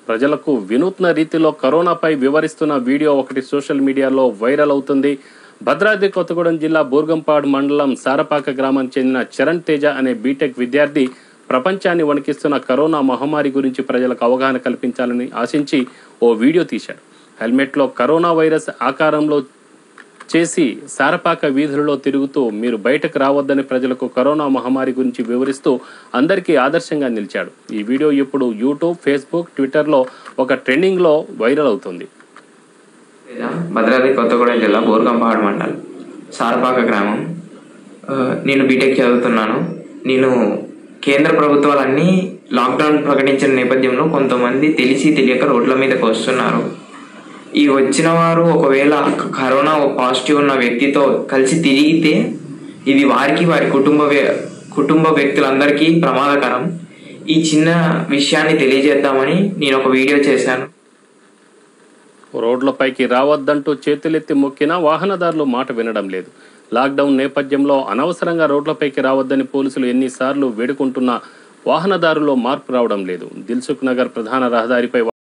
ప్రజలకు వినూత్న రీతిలో కరోనాపై వివరిస్తున్న వీడియో ఒకటి సోషల్ మీడియాలో వైరల్ అవుతుంది భద్రాద్రి కొత్తగూడెం జిల్లా బూర్గంపాడు మండలం సారపాక గ్రామానికి చెందిన చరణ్ తేజ అనే బీటెక్ విద్యార్థి ప్రపంచాన్ని వణికిస్తున్న కరోనా మహమ్మారి గురించి ప్రజలకు అవగాహన కల్పించాలని ఆశించి ఓ వీడియో తీశాడు హెల్మెట్లో కరోనా వైరస్ ఆకారంలో చేసి సారపాక వీధులలో తిరుగుతూ మీరు బయటకు రావద్దని ప్రజలకు కరోనా మహమ్మారి గురించి వివరిస్తూ అందరికీ ఆదర్శంగా నిలిచాడు ఈ వీడియో ఇప్పుడు యూట్యూబ్ ఫేస్బుక్ ట్విట్టర్లో ఒక ట్రెండింగ్లో వైరల్ అవుతుంది భద్రాద్రి కొత్తగూడెం జిల్లా బోర్గంపాడు మండల్ సారపాక గ్రామం ఆ, నేను బీటెక్ చదువుతున్నాను నేను కేంద్ర ప్రభుత్వాలన్నీ లాక్డౌన్ ప్రకటించిన నేపథ్యంలో కొంతమంది తెలిసి తెలియక రోడ్ల మీదకి వస్తున్నారు ఈ వచ్చిన వారు ఒకవేళ కరోనా పాజిటివ్ ఉన్న వ్యక్తితో కలిసి తిరిగితే ఇది వారికి వారి కుటుంబ వ్య- కుటుంబ వ్యక్తులందరికీ ప్రమాదకరం ఈ చిన్న విషయాన్ని తెలియజేద్దామని నేను ఒక వీడియో చేశాను రోడ్లపైకి రావద్దంటూ చేతులెత్తి మొక్కినా వాహనదారులు మాట వినడం లేదు లాక్డౌన్ నేపథ్యంలో అనవసరంగా రోడ్లపైకి రావద్దని పోలీసులు ఎన్నిసార్లు వేడుకుంటున్నా వాహనదారుల్లో మార్పు రావడం లేదు దిల్సుఖ్ నగర్ ప్రధాన రహదారిపై